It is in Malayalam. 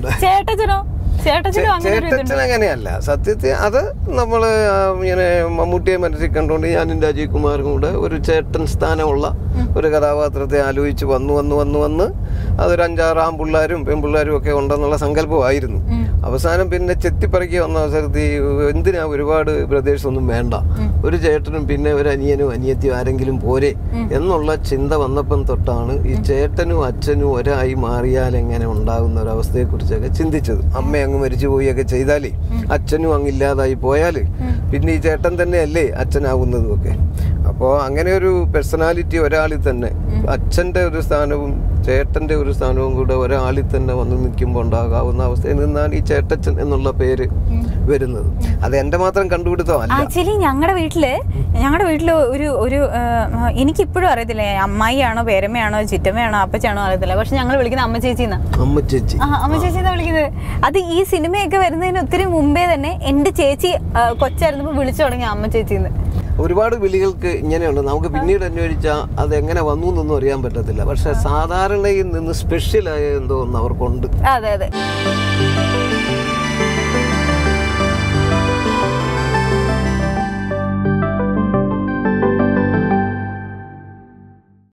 ഉണ്ട് ചേട്ടച്ചനോ ചേട്ടച്ചനോ അങ്ങനെ ഒരു ഇതുണ്ട് ചേട്ടച്ചൻ അങ്ങനെയല്ല സത്യത്തിൽ അത് നമ്മൾ ഇങ്ങനെ മമ്മൂട്ടിയെ മനസ്സിൽ കണ്ടുകൊണ്ട് ഞാനും രാജീവ് കുമാറും കൂടെ ഒരു ചേട്ടൻ സ്ഥാനമുള്ള ഒരു കഥാപാത്രത്തെ ആലോചിച്ച് വന്നു വന്നു വന്നു വന്ന് അതൊരു അഞ്ചാറ് ആൺപിള്ളാരും പെൺപിള്ളാരും ഒക്കെ ഉണ്ടെന്നുള്ള സങ്കല്പമായിരുന്നു അവസാനം പിന്നെ ചെത്തിപ്പറക്കി വന്ന അവസരത്തിൽ എന്തിനാ ഒരുപാട് ബ്രദേഴ്സ് ഒന്നും വേണ്ട ഒരു ചേട്ടനും പിന്നെ ഒരു അനിയനും അനിയത്തിയും ആരെങ്കിലും പോരെ എന്നുള്ള ചിന്ത വന്നപ്പം തൊട്ടാണ് ഈ ചേട്ടനും അച്ഛനും ഒരായി മാറിയാൽ എങ്ങനെ ഉണ്ടാകുന്ന ഒരു അവസ്ഥയെക്കുറിച്ചൊക്കെ ചിന്തിച്ചത് അമ്മ അങ്ങ് മരിച്ചു പോവുകയൊക്കെ ചെയ്താലേ അച്ഛനും അങ്ങില്ലാതായി പോയാൽ പിന്നെ ഈ ചേട്ടൻ തന്നെയല്ലേ അച്ഛനാകുന്നതും ഒക്കെ അപ്പോൾ അങ്ങനെ ഒരു പേഴ്സണാലിറ്റി ഒരാളിൽ തന്നെ അച്ഛൻ്റെ ഒരു സ്ഥാനവും ചേട്ടൻ്റെ ഒരു സ്ഥാനവും കൂടെ ഒരാളിൽ തന്നെ വന്ന് നിൽക്കുമ്പോൾ ഉണ്ടാകാവുന്ന അവസ്ഥയിൽ നിന്നാണ് ഈ ചേട്ടച്ചൻ എന്നുള്ള പേര് വരുന്നത് അത് എൻ്റെ മാത്രം കണ്ടുപിടുത്തമല്ല ആക്ച്വലി ഞങ്ങളുടെ വീട്ടില് ഞങ്ങളുടെ വീട്ടില് ഒരു ഒരു എനിക്കിപ്പോഴും അറിയത്തില്ല അമ്മായിയാണോ പേരമ്മയാണോ ചിറ്റമ്മയാണോ അപ്പച്ചാണോ അറിയത്തില്ല പക്ഷെ ഞങ്ങൾ വിളിക്കുന്ന അമ്മ ചേച്ചിന്നാ അമ്മ ചേച്ചി ആ അമ്മ ചേച്ചി എന്നാ വിളിക്കുന്നത് അത് ഈ സിനിമയൊക്കെ വരുന്നതിന് ഒത്തിരി മുമ്പേ തന്നെ എൻ്റെ ചേച്ചി ആ, കൊച്ചായിരുന്നപ്പോൾ വിളിച്ചു തുടങ്ങി അമ്മ ചേച്ചിന്ന് ഒരുപാട് വിളികൾക്ക് ഇങ്ങനെയുണ്ട് നമുക്ക് പിന്നീട് അന്വേഷിച്ചാൽ അത് എങ്ങനെ വന്നു എന്നൊന്നും അറിയാൻ പറ്റത്തില്ല പക്ഷെ സാധാരണയിൽ നിന്ന് സ്പെഷ്യലായ എന്തോ ഒന്ന് അവർക്കുണ്ട് അതെ അതെ